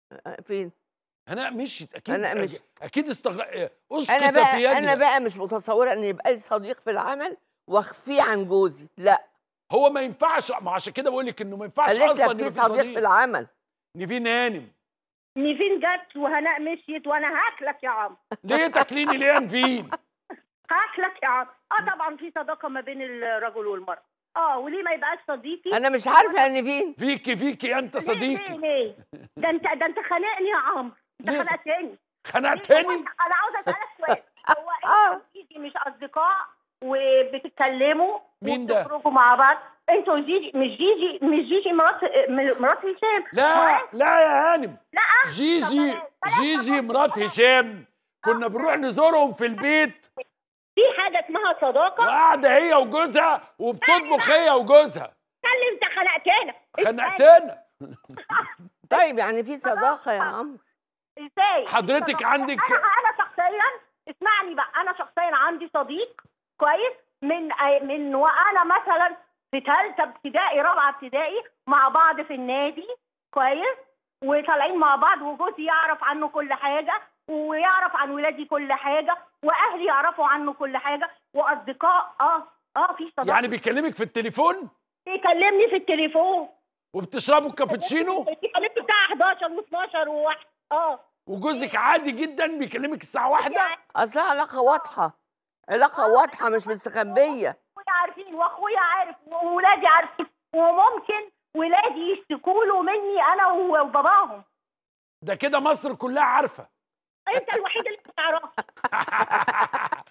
أ فين؟ هناء مشيت أكيد هناء أج مشيت. أكيد استغ أسقط أنا في بقى أنا يدها. بقى مش متصوّرة إن يبقى لي صديق في العمل واخفيه عن جوزي، لأ. هو ما ينفعش ما عشان كده باقول لِك إنه ما ينفعش قالت أصلًا لك يبقى في صديق في العمل. نيفين هانم نيفين جت وهناء مشيت وانا هاكلك يا عم ليه تاكليني ليه يا نيفين؟ هاكلك يا عم اه طبعا في صداقه ما بين الرجل والمراه اه وليه ما يبقاش صديقي أنا مش عارفة يا نيفين. فيكِ فيكِ أنت ليه ليه صديقي ليه ده انت ده انت خانقني يا عمرو انت ليه؟ خنقتني ليه؟ هو خنقتني؟ أنت- انا عاوزه اسالك سؤال هو انت وجيجي مش اصدقاء وبتتكلموا مين ده؟ وبتخرجوا مع بعض انت وجيجي مش جيجي مش جيجي مرات مرات هشام لا لا يا هانم لا جيجي طب بلاش- جيجي بلاش- مرات هشام كنا بنروح نزورهم في البيت في حاجه اسمها صداقه وقاعده هي وجوزها وبتطبخ هي وجوزها اتكلم انت خنقتنا خنقتنا طيب يعني في صداقة يا عمرو. ازاي حضرتك صداقة؟ عندك- انا انا شخصيا اسمعني بقى انا شخصيا عندي صديق كويس من من وانا مثلا في ثالثه ابتدائي رابعه ابتدائي مع بعض في النادي كويس وطالعين مع بعض وجوزي يعرف عنه كل حاجه ويعرف عن ولادي كل حاجه واهلي يعرفوا عنه كل حاجه واصدقاء اه اه في صداقه يعني بيكلمك في التليفون بيكلمني في التليفون وبتشربوا كابتشينو بيكلمني الساعه 11 و12 وواحد اه وجوزك عادي جدا بيكلمك الساعه واحدة يعني أصلها علاقة واضحة. علاقة واضحة مش مستخبية. اخويا عارفين واخويا عارف وولادي عارفين وممكن ولادي يشتكوا له مني انا وباباهم ده كده مصر كلها عارفه انت الوحيد اللي بتعرفه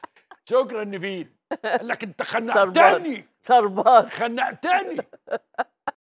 شكرا نيفين قال لك انت شربان. خنقتني شربان. خنقتني